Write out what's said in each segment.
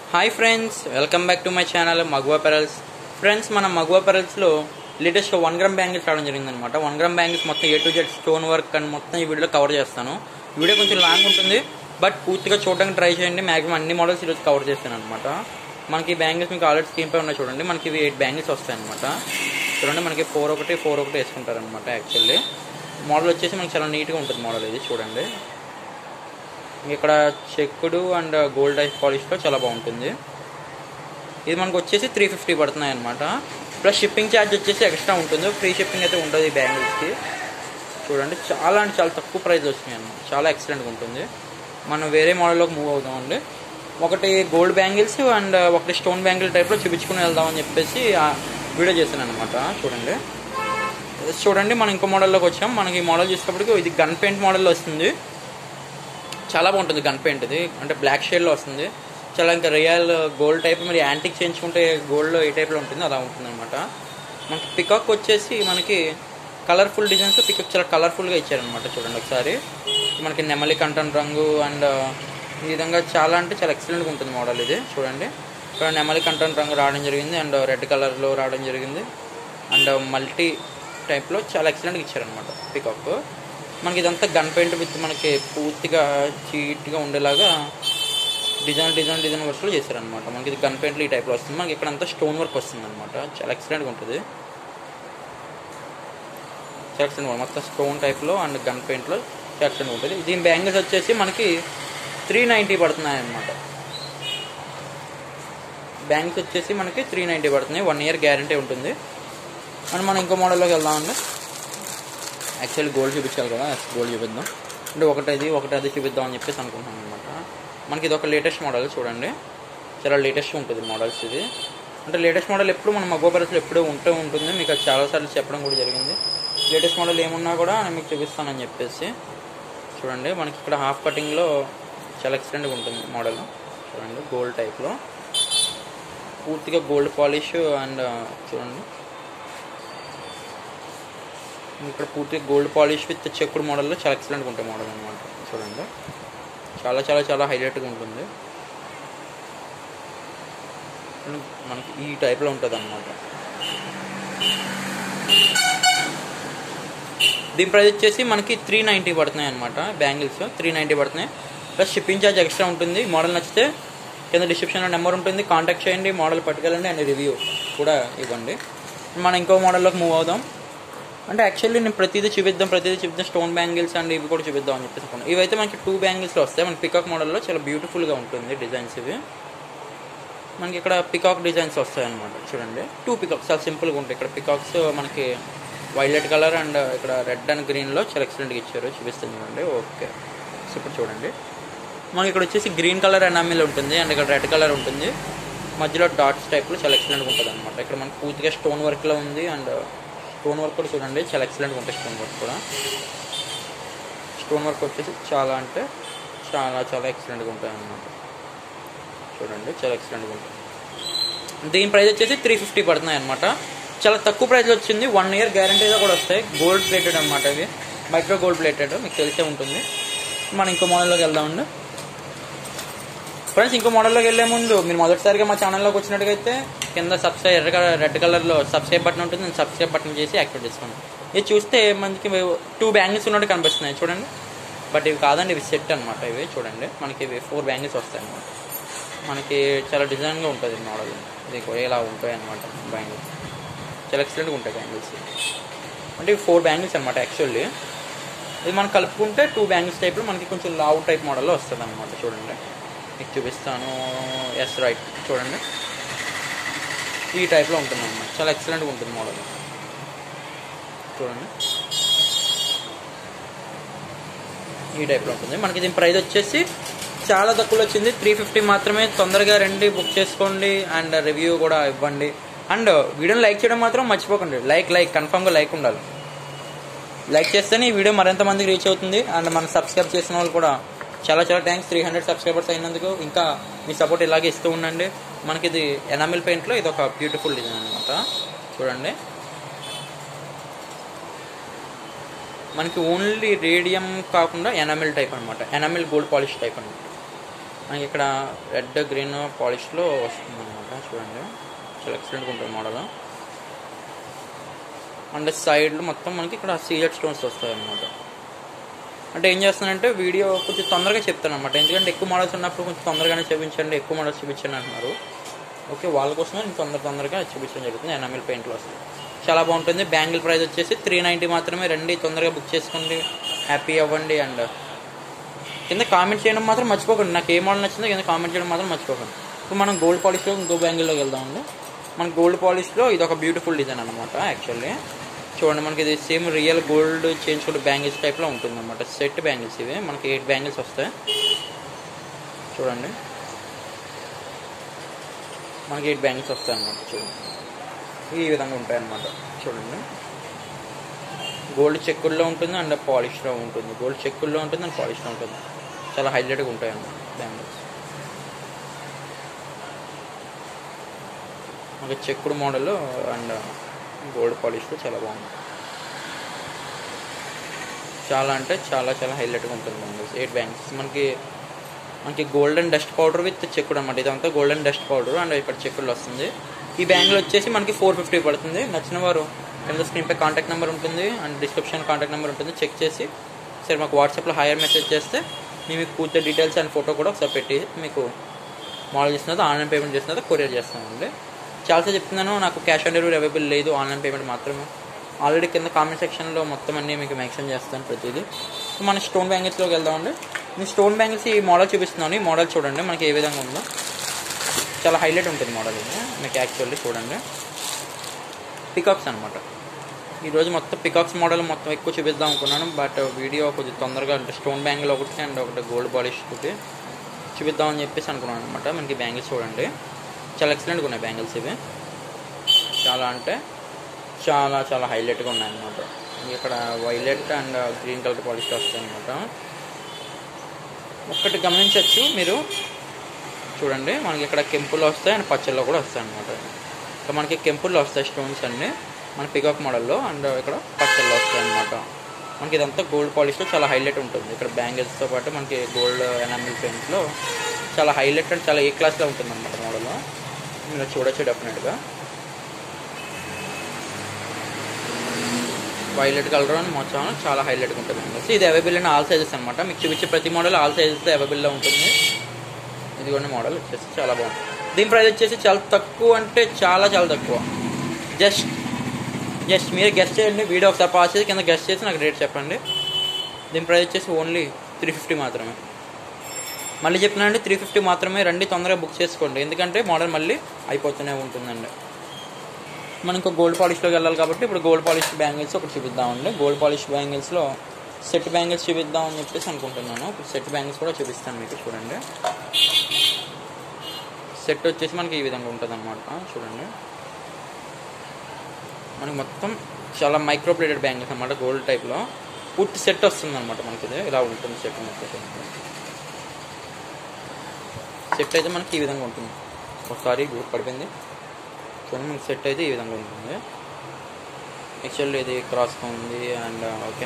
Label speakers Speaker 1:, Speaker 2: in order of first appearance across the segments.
Speaker 1: hi friends welcome back to my channel Maguva pearls friends మన మగువా పెరల్స్లో latest one gram bangles రావడం జరిగింది అనమాట వన్ గ్రామ్ బ్యాంగిల్స్ మొత్తం A to Z stone work and మొత్తం ఈ వీడియోలో కవర్ చేస్తాను ఈ వీడియో కొంచెం లాంగ్ ఉంటుంది బట్ పూర్తిగా చూడడానికి ట్రై చేయండి మ్యాక్సిమం అన్ని మోడల్స్ ఈరోజు కవర్ చేస్తాను అనమాట మనకి బ్యాంగిల్స్ మీకు ఆల్రెడీ స్క్రీన్ పై ఉన్నాయి చూడండి మనకి ఇవి ఎయిట్ బ్యాంగిల్స్ వస్తాయి అనమాట చూడండి మనకి ఫోర్ ఒకటి ఫోర్ ఒకటి వేసుకుంటారనమాట యాక్చువల్లీ మోడల్ వచ్చేసి మనకి చాలా నీట్గా ఉంటుంది మోడల్ ఇది చూడండి ఇక్కడ చెక్కుడు అండ్ గోల్డ్ ఐస్ పాలిష్లో చాలా బాగుంటుంది ఇది మనకు వచ్చేసి త్రీ ఫిఫ్టీ పడుతున్నాయి అనమాట ప్లస్ షిప్పింగ్ ఛార్జ్ వచ్చేసి ఎక్స్ట్రా ఉంటుంది ఫ్రీ షిప్పింగ్ అయితే ఉండదు ఈ బ్యాంగిల్స్కి చూడండి చాలా అంటే చాలా తక్కువ ప్రైస్ వచ్చినాయి అన్నమాట చాలా ఎక్సలెంట్గా ఉంటుంది మనం వేరే మోడల్లోకి మూవ్ అవుదామండి ఒకటి గోల్డ్ బ్యాంగిల్స్ అండ్ ఒకటి స్టోన్ బ్యాంగిల్ టైప్లో చూపించుకుని వెళ్దామని చెప్పేసి ఆ వీడియో చేశాను అనమాట చూడండి చూడండి మనం ఇంకో మోడల్లోకి వచ్చాం మనకి ఈ మోడల్ చూసేటప్పటికి ఇది గన్ పెయింట్ మోడల్లో వస్తుంది చాలా బాగుంటుంది గన్ పెయింట్ ఇది అంటే బ్లాక్ షేడ్లో వస్తుంది చాలా ఇంకా రియల్ గోల్డ్ టైప్ మరి యాంటిక్ చేయించుకుంటే గోల్డ్లో ఏ టైప్లో ఉంటుంది అలా ఉంటుంది అనమాట మనకి పికాక్ వచ్చేసి మనకి కలర్ఫుల్ డిజైన్స్ పికాక్ చాలా కలర్ఫుల్గా ఇచ్చారనమాట చూడండి ఒకసారి మనకి నెమలి కంటన్ రంగు అండ్ ఈ విధంగా చాలా అంటే చాలా ఎక్సలెంట్గా ఉంటుంది మోడల్ ఇది చూడండి ఇక్కడ నెమలి కంటన్ రంగు రావడం జరిగింది అండ్ రెడ్ కలర్లో రావడం జరిగింది అండ్ మల్టీ టైప్లో చాలా ఎక్సలెంట్గా ఇచ్చారనమాట పికాక్ మనకి ఇదంతా గన్ పెయింట్ విత్ మనకి పూర్తిగా చీట్గా ఉండేలాగా డిజైన్ డిజైన్ డిజైన్ వర్క్లో చేశారనమాట మనకి ఇది గన్ పెయింట్లు ఈ టైప్లో వస్తుంది మనకి ఇక్కడ అంతా స్టోన్ వర్క్ వస్తుంది అనమాట చాలా ఎక్సలెంట్గా ఉంటుంది చాలా ఎక్సలెంట్ మొత్తం స్టోన్ టైప్లో అండ్ గన్ పెయింట్లో చాలా ఎక్సలెంట్గా ఉంటుంది దీని బ్యాంగిల్స్ వచ్చేసి మనకి త్రీ నైంటీ పడుతున్నాయి అనమాట బ్యాంక్స్ వచ్చేసి మనకి త్రీ నైంటీ పడుతున్నాయి వన్ ఇయర్ గ్యారంటీ ఉంటుంది అండ్ మనం ఇంకో మోడల్లోకి వెళ్దామండి యాక్చువల్లీ గోల్డ్ చూపించాలి కదా గోల్డ్ చూపిద్దాం అంటే ఒకటి అది ఒకటి అది చూపిద్దాం అని చెప్పేసి అనుకుంటున్నాను అనమాట మనకి ఇది ఒక లేటెస్ట్ మోడల్ చూడండి చాలా లేటెస్ట్ ఉంటుంది మోడల్స్ ఇది అంటే లేటెస్ట్ మోడల్ ఎప్పుడు మన మగో పరిస్థితులు ఎప్పుడూ ఉంటూ ఉంటుంది మీకు అది చాలాసార్లు చెప్పడం కూడా జరిగింది లేటెస్ట్ మోడల్ ఏమున్నా కూడా నేను మీకు చూపిస్తానని చెప్పేసి చూడండి మనకి ఇక్కడ హాఫ్ కటింగ్లో చాలా ఎక్సలెంట్గా ఉంటుంది మోడల్ చూడండి గోల్డ్ టైప్లో పూర్తిగా గోల్డ్ పాలిష్ అండ్ చూడండి ఇక్కడ పూర్తిగా గోల్డ్ పాలిష్ విత్ చెక్కుడు మోడల్లో చాలా ఎక్సలెంట్గా ఉంటాయి మోడల్ అనమాట చూడండి చాలా చాలా చాలా హైలైట్గా ఉంటుంది మనకి ఈ టైప్లో ఉంటుంది అనమాట దీని ప్రైస్ వచ్చేసి మనకి త్రీ నైంటీ పడుతున్నాయి అనమాట బ్యాంగిల్స్ త్రీ నైంటీ పడుతున్నాయి ప్లస్ షిప్పింగ్ ఛార్జ్ ఎక్స్ట్రా ఉంటుంది మోడల్ నచ్చితే కింద డిస్క్రిప్షన్లో నెంబర్ ఉంటుంది కాంటాక్ట్ చేయండి మోడల్ పట్టుకెళ్ళండి అండ్ రివ్యూ కూడా ఇవ్వండి మనం ఇంకో మోడల్లోకి మూవ్ అవుదాం అంటే యాక్చువల్లీ నేను ప్రతిదీ చూపిద్దాం ప్రతిదీ చూపిద్దాం స్టోన్ బ్యాంగిల్స్ అండ్ ఇవి కూడా చూపిద్దాం అని చెప్పేసి అనుకున్నాను ఇవైతే మనకి టూ బ్యాంగిల్స్లో వస్తాయి మన పికాక్ మోడల్లో చాలా బ్యూటిఫుల్గా ఉంటుంది డిజైన్స్ ఇవి మనకి ఇక్కడ పికాక్ డిజైన్స్ వస్తాయి అనమాట చూడండి టూ పికాక్స్ చాలా సింపుల్గా ఉంటాయి ఇక్కడ పికాక్స్ మనకి వైలెట్ కలర్ అండ్ ఇక్కడ రెడ్ అండ్ గ్రీన్లో చాలా ఎక్సలెంట్గా ఇచ్చారు చూపిస్తుంది చూడండి ఓకే సూపర్ చూడండి మనకి ఇక్కడ వచ్చేసి గ్రీన్ కలర్ ఎనామిల్ ఉంటుంది అండ్ ఇక్కడ రెడ్ కలర్ ఉంటుంది మధ్యలో డాట్స్ టైప్లో చాలా ఎక్సలెంట్గా ఉంటుంది అనమాట ఇక్కడ మనకి పూర్తిగా స్టోన్ వర్క్లో ఉంది అండ్ స్టోన్ వర్క్ కూడా చూడండి చాలా ఎక్సలెంట్గా ఉంటుంది స్టోన్ వర్క్ కూడా స్టోన్ వర్క్ వచ్చేసి చాలా అంటే చాలా చాలా ఎక్సలెంట్గా ఉంటాయి అన్నమాట చూడండి చాలా ఎక్సలెంట్గా ఉంటుంది దీని ప్రైస్ వచ్చేసి త్రీ ఫిఫ్టీ పడుతున్నాయి అనమాట చాలా తక్కువ ప్రైస్లో వచ్చింది వన్ ఇయర్ గ్యారంటీగా కూడా వస్తాయి గోల్డ్ ప్లేటెడ్ అనమాట ఇవి మైక్రో గోల్డ్ ప్లేటెడ్ మీకు తెలిసే ఉంటుంది మనం ఇంకో మోడల్లోకి వెళ్దామండి ఫ్రెండ్స్ ఇంకో మోడల్లోకి వెళ్ళే ముందు మీరు మొదటిసారిగా మా ఛానల్లోకి వచ్చినట్టుగైతే కింద సబ్స్క్రైబ్ ఎర్ర కలర్ రెడ్ కలర్లో సబ్స్క్రైబ్ బటన్ ఉంటుంది నేను సబ్స్క్రైబ్ బటన్ చేసి యాక్టివేట్ చేసుకోండి ఇది చూస్తే మనకి టూ బ్యాంగిల్స్ ఉన్నట్టు కనిపిస్తున్నాయి చూడండి బట్ ఇవి కాదండి ఇవి సెట్ అనమాట ఇవి చూడండి మనకి ఇవి ఫోర్ బ్యాంగిల్స్ వస్తాయి అనమాట మనకి చాలా డిజైన్గా ఉంటుంది మోడల్ ఇది ఇలా ఉంటాయి అనమాట బ్యాంగిల్స్ చాలా ఎక్సలెంట్గా ఉంటాయి బ్యాంగిల్స్ అంటే ఇవి ఫోర్ బ్యాంగిల్స్ అనమాట యాక్చువల్లీ ఇది మనం కలుపుకుంటే టూ బ్యాంగిల్స్ టైప్లో మనకి కొంచెం లావ్ టైప్ మోడల్లో వస్తుంది అనమాట చూడండి మీకు చూపిస్తాను ఎస్ రైట్ చూడండి ఈ టైప్లో ఉంటుంది అన్నమాట చాలా ఎక్సలెంట్గా ఉంటుంది మోడల్ చూడండి ఈ టైప్లో ఉంటుంది మనకి దీని ప్రైస్ వచ్చేసి చాలా తక్కువలో వచ్చింది త్రీ ఫిఫ్టీ మాత్రమే తొందరగా రండి బుక్ చేసుకోండి అండ్ రివ్యూ కూడా ఇవ్వండి అండ్ వీడియోని లైక్ చేయడం మాత్రం మర్చిపోకండి లైక్ లైక్ కన్ఫామ్గా లైక్ ఉండాలి లైక్ చేస్తేనే ఈ వీడియో మరింత మందికి రీచ్ అవుతుంది అండ్ మన సబ్స్క్రైబ్ చేసిన వాళ్ళు కూడా చాలా చాలా థ్యాంక్స్ త్రీ హండ్రెడ్ సబ్స్క్రైబర్స్ అయినందుకు ఇంకా మీ సపోర్ట్ ఇలాగే ఇస్తూ ఉండండి మనకి ఇది ఎనామిల్ పెయింట్లో ఇది ఒక బ్యూటిఫుల్ డిజైన్ అనమాట చూడండి మనకి ఓన్లీ రేడియం కాకుండా ఎనామిల్ టైప్ అనమాట ఎనామిల్ గోల్డ్ పాలిష్ టైప్ అనమాట మనకి ఇక్కడ రెడ్ గ్రీన్ పాలిష్లో వస్తుంది అనమాట చూడండి చాలా ఎక్సలెంట్గా ఉంటుంది మోడల్ అండ్ సైడ్లో మొత్తం మనకి ఇక్కడ సీజెడ్ స్టోన్స్ వస్తాయి అనమాట అంటే ఏం చేస్తానంటే వీడియో కొంచెం తొందరగా చెప్తాను అనమాట ఎందుకంటే ఎక్కువ మోడల్స్ ఉన్నప్పుడు కొంచెం తొందరగానే చూపించండి ఎక్కువ మోడల్స్ చూపించండి అంటున్నారు ఓకే వాళ్ళ కోసమే నేను తొందర తొందరగా చూపించడం జరుగుతుంది ఎనామిల్ పెయింట్లో వస్తుంది చాలా బాగుంటుంది బ్యాంగిల్ ప్రైస్ వచ్చేసి త్రీ నైంటీ మాత్రమే రండి తొందరగా బుక్ చేసుకోండి హ్యాపీ అవ్వండి అండ్ కింద కామెంట్ చేయడం మాత్రం మర్చిపోకండి నాకు ఏ మోడల్ నచ్చిందో కింద కామెంట్ చేయడం మాత్రం మర్చిపోకండి ఇప్పుడు మనం గోల్డ్ పాలిష్లో ఇంకో బ్యాంగిల్లోకి వెళ్దామండి మన గోల్డ్ పాలిష్లో ఇది ఒక బ్యూటిఫుల్ డిజైన్ అనమాట యాక్చువల్లీ చూడండి మనకి ఇది సేమ్ రియల్ గోల్డ్ చేయించుకుంటే బ్యాంగిల్స్ టైప్లో ఉంటుంది అనమాట సెట్ బ్యాంగిల్స్ ఇవి మనకి ఎయిట్ బ్యాంగిల్స్ వస్తాయి చూడండి మనకి ఎయిట్ బ్యాంగిల్స్ వస్తాయి అనమాట చూడండి ఈ విధంగా ఉంటాయి అనమాట చూడండి గోల్డ్ చెక్కుల్లో ఉంటుంది అండ్ పాలిష్లో ఉంటుంది గోల్డ్ చెక్కుల్లో ఉంటుంది అండ్ పాలిష్లో ఉంటుంది చాలా హైలైట్గా ఉంటాయి అన్నమాట బ్యాంగిల్స్ మనకి చెక్కుడు మోడల్ అండ్ గోల్డ్ పాలిష్లో చాలా బాగుంది చాలా అంటే చాలా చాలా హైలైట్గా ఉంటుంది బ్యాంగిల్స్ ఎయిట్ బ్యాంగిల్స్ మనకి మనకి గోల్డెన్ డస్ట్ పౌడర్ విత్ చెక్కుడు అనమాట ఇదంతా గోల్డెన్ డస్ట్ పౌడర్ అండ్ ఇక్కడ చెక్కుడు వస్తుంది ఈ బ్యాంగిల్ వచ్చేసి మనకి ఫోర్ ఫిఫ్టీ పడుతుంది నచ్చిన వారు కింద స్క్రీన్పై కాంటాక్ట్ నెంబర్ ఉంటుంది అండ్ డిస్క్రిప్షన్ కాంటాక్ట్ నెంబర్ ఉంటుంది చెక్ చేసి సరే మాకు వాట్సాప్లో హైయర్ మెసేజ్ చేస్తే మేము మీకు పూర్తి డీటెయిల్స్ అండ్ ఫోటో కూడా ఒకసారి పెట్టి మీకు మోడల్ చేసిన ఆన్లైన్ పేమెంట్ చేసిన కొరియర్ చేస్తామండి చాలాసార్లు చెప్తున్నాను నాకు క్యాష్ ఆన్ డెలివరీ అవైలబుల్ లేదు ఆన్లైన్ పేమెంట్ మాత్రమే ఆల్రెడీ కింద కామెంట్ సెక్షన్లో మొత్తం అన్నీ మీకు మెన్షన్ చేస్తాను ప్రతిదీ సో మన స్టోన్ బ్యాంగిల్స్లోకి వెళ్దామండి మీ స్టోన్ బ్యాంగిల్స్ ఈ మోడల్ చూపిస్తున్నాను ఈ మోడల్ చూడండి మనకి ఏ విధంగా ఉందో చాలా హైలైట్ ఉంటుంది మోడల్ ఇది మీకు యాక్చువల్లీ చూడండి పికాక్స్ అనమాట ఈరోజు మొత్తం పికాక్స్ మోడల్ మొత్తం ఎక్కువ చూపిద్దాం అనుకున్నాను బట్ వీడియో కొంచెం తొందరగా అంటే స్టోన్ బ్యాంగిల్ ఒకటి అండ్ ఒకటి గోల్డ్ పాలిష్ ఒకటి చూపిద్దామని చెప్పేసి అనుకున్నాను అనమాట మనకి బ్యాంగిల్స్ చూడండి చాలా ఎక్సలెంట్గా ఉన్నాయి బ్యాంగిల్స్ ఇవి చాలా అంటే చాలా చాలా హైలైట్గా ఉన్నాయి అనమాట ఇక్కడ violet and green colour polish వస్తాయి అనమాట ఒక్కటి గమనించవచ్చు మీరు చూడండి మనకి ఇక్కడ కెంపుల్లో వస్తాయి అండ్ పచ్చల్లో కూడా వస్తాయి అనమాట ఇక్కడ మనకి కెంపుల్లో వస్తాయి స్టోన్స్ అన్ని మన పికాక్ మోడల్లో అండ్ ఇక్కడ పచ్చల్లో వస్తాయి అనమాట మనకి ఇదంతా గోల్డ్ పాలిష్లో చాలా హైలైట్ ఉంటుంది ఇక్కడ బ్యాంగిల్స్తో పాటు మనకి గోల్డ్ ఎనామిల్ పెయింట్లో చాలా హైలైట్ అండ్ చాలా ఏ క్లాస్లో ఉంటుంది అనమాట మోడల్ మీరు చూడొచ్చు డెఫినెట్గా వైలెట్ కలర్ అని మొత్తం చాలా హైలైట్గా ఉంటుంది సో ఇది అవైలబుల్ అయిన ఆల్ సైజెస్ అనమాట మీకు చూపించే ప్రతి మోడల్ ఆల్ సైజెస్ అవైలబుల్లో ఉంటుంది ఇది కూడా మోడల్ వచ్చేసి చాలా బాగుంది దీని ప్రైస్ వచ్చేసి చాలా తక్కువ అంటే చాలా చాలా తక్కువ జస్ట్ జస్ట్ మీరు గెస్ట్ చేయండి వీడియో ఒకసారి పాస్ చేసి కింద గెస్ట్ చేసి నాకు రేట్ చెప్పండి దీని ప్రైస్ వచ్చేసి ఓన్లీ త్రీ ఫిఫ్టీ మాత్రమే మళ్ళీ చెప్తున్నానండి త్రీ ఫిఫ్టీ మాత్రమే రండి తొందరగా బుక్ చేసుకోండి ఎందుకంటే మోడల్ మళ్ళీ అయిపోతూనే ఉంటుందండి మనం ఇంకో గోల్డ్ పాలిష్లోకి వెళ్ళాలి కాబట్టి ఇప్పుడు గోల్డ్ పాలిష్ బ్యాంగిల్స్ ఒకటి చూపిద్దామండి గోల్డ్ పాలిష్ బ్యాంగిల్స్లో సెట్ బ్యాంగిల్స్ చూపిద్దామని చెప్పేసి అనుకుంటున్నాను ఇప్పుడు సెట్ బ్యాంగిల్స్ కూడా చూపిస్తాను మీకు చూడండి సెట్ వచ్చేసి మనకి ఈ విధంగా ఉంటుంది అనమాట చూడండి మనకి మొత్తం చాలా మైక్రో ప్లేటెడ్ బ్యాంగిల్స్ అనమాట గోల్డ్ టైప్లో పూర్తి సెట్ వస్తుంది అనమాట మనకి ఇది ఇలా ఉంటుంది సెట్ మొత్తం సెట్ అయితే మనకి ఈ విధంగా ఉంటుంది ఒకసారి గ్రూప్ పడిపోయింది చూడండి మనకి సెట్ అయితే ఈ విధంగా ఉంటుంది యాక్చువల్లీ ఇది క్రాస్గా ఉంది అండ్ ఓకే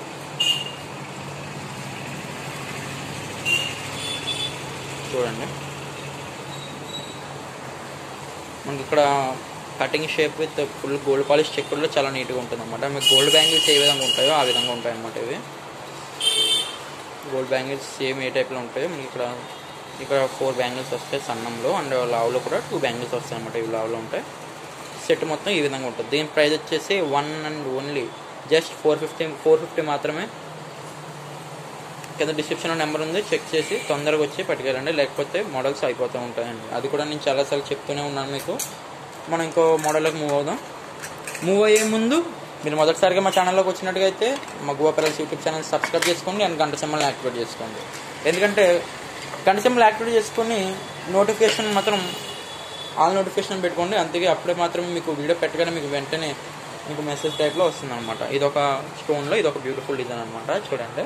Speaker 1: చూడండి మనకి ఇక్కడ cutting shape with full gold polish చెక్కుల్లో చాలా నీట్గా ఉంటుంది అనమాట మీకు గోల్డ్ బ్యాంగిల్స్ ఏ విధంగా ఉంటాయో ఆ విధంగా ఉంటాయి అన్నమాట ఇవి గోల్డ్ బ్యాంగిల్స్ సేమ్ ఏ టైప్లో ఉంటాయో మనకి ఇక్కడ ఇక్కడ ఫోర్ బ్యాంగిల్స్ వస్తాయి సన్నంలో అండ్ లావులో కూడా టూ బ్యాంగిల్స్ వస్తాయి అనమాట ఇవి లావులో ఉంటాయి సెట్ మొత్తం ఈ విధంగా ఉంటుంది దీని ప్రైస్ వచ్చేసి one and only just four fifty four fifty మాత్రమే కింద డిస్క్రిప్షన్లో నెంబర్ ఉంది చెక్ చేసి తొందరగా వచ్చి పట్టుకెళ్ళండి లేకపోతే మోడల్స్ అయిపోతూ ఉంటాయండి అది కూడా నేను చాలాసార్లు చెప్తూనే ఉన్నాను మీకు మనం ఇంకో మోడల్లోకి మూవ్ అవుదాం మూవ్ అయ్యే ముందు మీరు మొదటిసారిగా మా ఛానల్లోకి వచ్చినట్టుగా అయితే మా Goa pearls YouTube channel subscribe చేసుకోండి అండ్ గంట సింబల్ని యాక్టివేట్ చేసుకోండి ఎందుకంటే గంట సింబల్ యాక్టివేట్ చేసుకొని నోటిఫికేషన్ మాత్రం ఆల్ నోటిఫికేషన్ పెట్టుకోండి అంతకే అప్పుడే మాత్రమే మీకు వీడియో పెట్టగానే మీకు వెంటనే మీకు మెసేజ్ టైప్లో వస్తుంది అనమాట ఇది ఒక స్టోన్లో ఇది ఒక బ్యూటిఫుల్ డిజైన్ అనమాట చూడండి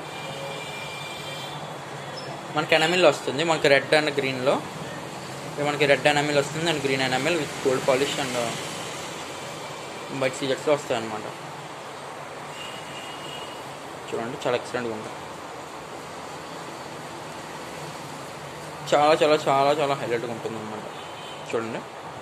Speaker 1: మనకి ఎనమిల్ వస్తుంది మనకి రెడ్ అండ్ గ్రీన్లో మనకి రెడ్ ఎనమిల్ వస్తుంది and green enamel with gold polish and white సీజెట్స్లో వస్తాయి అనమాట చూడండి చాలా ఎక్సలెంట్గా ఉంటాయి చాలా చాలా చాలా చాలా హైలైట్గా ఉంటుంది అనమాట చూడండి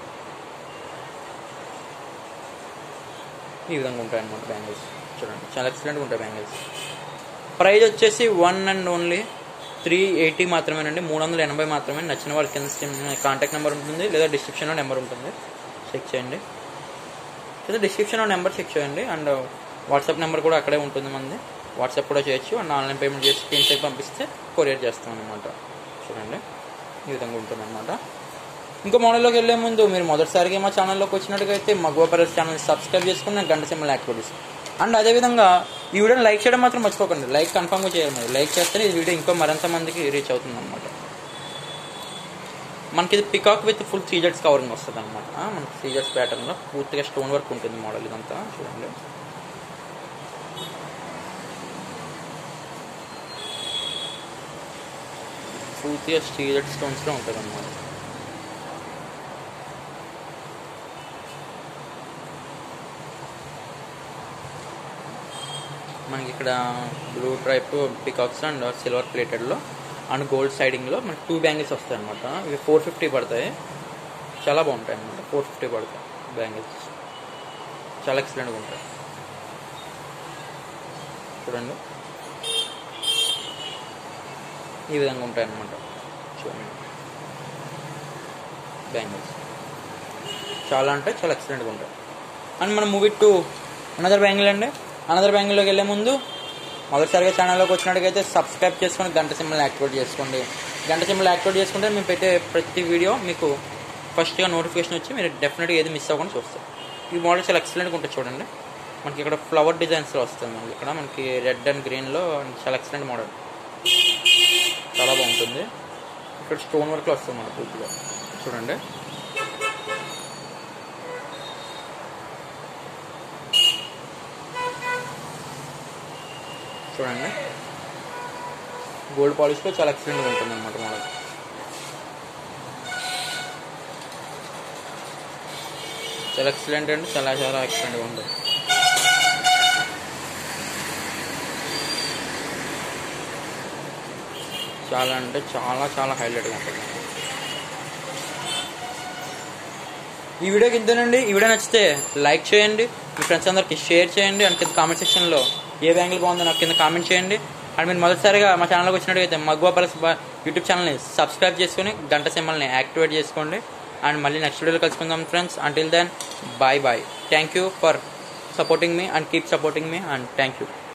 Speaker 1: ఈ విధంగా ఉంటాయి అనమాట బ్యాంగిల్స్ చూడండి చాలా ఎక్సలెంట్గా ఉంటాయి బ్యాంగిల్స్ ప్రైస్ వచ్చేసి one and only three eighty మాత్రమేనండి మూడు వందల ఎనభై మాత్రమే నచ్చిన వాళ్ళకి కింద కాంటాక్ట్ నెంబర్ ఉంటుంది లేదా డిస్క్రిప్షన్లో నెంబర్ ఉంటుంది చెక్ చేయండి లేదా డిస్క్రిప్షన్లో నెంబర్ చెక్ చేయండి అండ్ వాట్సాప్ నెంబర్ కూడా అక్కడే ఉంటుంది మనది వాట్సాప్ కూడా చేయొచ్చు అండ్ ఆన్లైన్ పేమెంట్ చేసి స్క్రీన్ షాట్ పంపిస్తే కొరియర్ చేస్తాం అనమాట చూడండి ఈ విధంగా ఉంటుంది అనమాట ఇంకో మోడల్లోకి వెళ్ళే ముందు మీరు మొదటిసారిగా మా ఛానల్లోకి వచ్చినట్టుగైతే మగువ పరస్ ఛానల్ సబ్స్క్రైబ్ చేసుకుని నాకు గంట సింబల్ యాక్టివేట్ చేస్తాను అండ్ అదేవిధంగా ఈ వీడియోని లైక్ చేయడం మాత్రం మర్చిపోకండి లైక్ కన్ఫర్మ్గా చేయాలి మరి లైక్ చేస్తేనే ఈ వీడియో ఇంకో మరింత మందికి రీచ్ అవుతుంది అనమాట మనకి ఇది peacock with full three jets covering వస్తుంది అనమాట మనకి త్రీ జెట్స్ ప్యాటర్న్లో పూర్తిగా స్టోన్ వర్క్ ఉంటుంది మోడల్ ఇదంతా చూడండి పూర్తిగా త్రీ జెట్ స్టోన్స్లో ఉంటుంది అనమాట మనకి ఇక్కడ blue type peacocks and silver ప్లేటెడ్లో అండ్ గోల్డ్ సైడింగ్లో మనకి టూ బ్యాంగిల్స్ వస్తాయి అనమాట ఇవి ఫోర్ ఫిఫ్టీ పడతాయి చాలా బాగుంటాయి అనమాట ఫోర్ ఫిఫ్టీ పడతాయి బ్యాంగిల్స్ చాలా ఎక్సలెంట్గా ఉంటాయి చూడండి ఈ విధంగా ఉంటాయి అనమాట చూడండి బ్యాంగిల్స్ చాలా అంటే చాలా ఎక్సలెంట్గా ఉంటాయి అండ్ మనం మూవీ టు అనదర్ బ్యాంగిల్ అండి అనదర్ బ్యాంగిల్లోకి వెళ్ళే ముందు మొదటిసారిగా ఛానల్లోకి వచ్చినట్టుగైతే సబ్స్క్రైబ్ చేసుకొని గంట సింబల్ యాక్టివేట్ చేసుకోండి గంట సింబల్ యాక్టివేట్ చేసుకుంటే మేము పెట్టే ప్రతి వీడియో మీకు ఫస్ట్గా నోటిఫికేషన్ వచ్చి మీరు డెఫినెట్గా ఏది మిస్ అవ్వకుండా చూస్తారు ఈ మోడల్ చాలా ఎక్సలెంట్గా ఉంటుంది చూడండి మనకి ఇక్కడ ఫ్లవర్ డిజైన్స్లో వస్తుంది మనకి ఇక్కడ మనకి రెడ్ అండ్ గ్రీన్లో చాలా ఎక్సలెంట్ మోడల్ చాలా బాగుంటుంది ఇక్కడ స్టోన్ వర్క్లో వస్తుంది మన పూర్తిగా చూడండి చూడండి గోల్డ్ పాలిష్లో చాలా ఎక్సలెంట్గా ఉంటుంది అనమాట మోడల్ చాలా ఎక్సలెంట్ అండి చాలా చాలా ఎక్సలెంట్గా ఉంటుంది చాలా అంటే చాలా చాలా హైలైట్గా ఉంటుంది ఈ వీడియోకి ఇంతేనండి ఈ వీడియో నచ్చితే లైక్ చేయండి మీ ఫ్రెండ్స్ అందరికి షేర్ చేయండి అండ్ కింద కామెంట్ సెక్షన్లో ఏ బ్యాంగిల్ బాగుందో నాకు కింద కామెంట్ చేయండి అండ్ మీరు మొదటిసారిగా మా ఛానల్కి వచ్చినట్టయితే మగ్వా పలస్ యూట్యూబ్ ఛానల్ని సబ్స్క్రైబ్ చేసుకొని గంట సింబల్ని యాక్టివేట్ చేసుకోండి అండ్ మళ్ళీ నెక్స్ట్ వీడియోలో కలుసుకుందాం friends until then bye bye thank you for supporting me and keep supporting me and thank you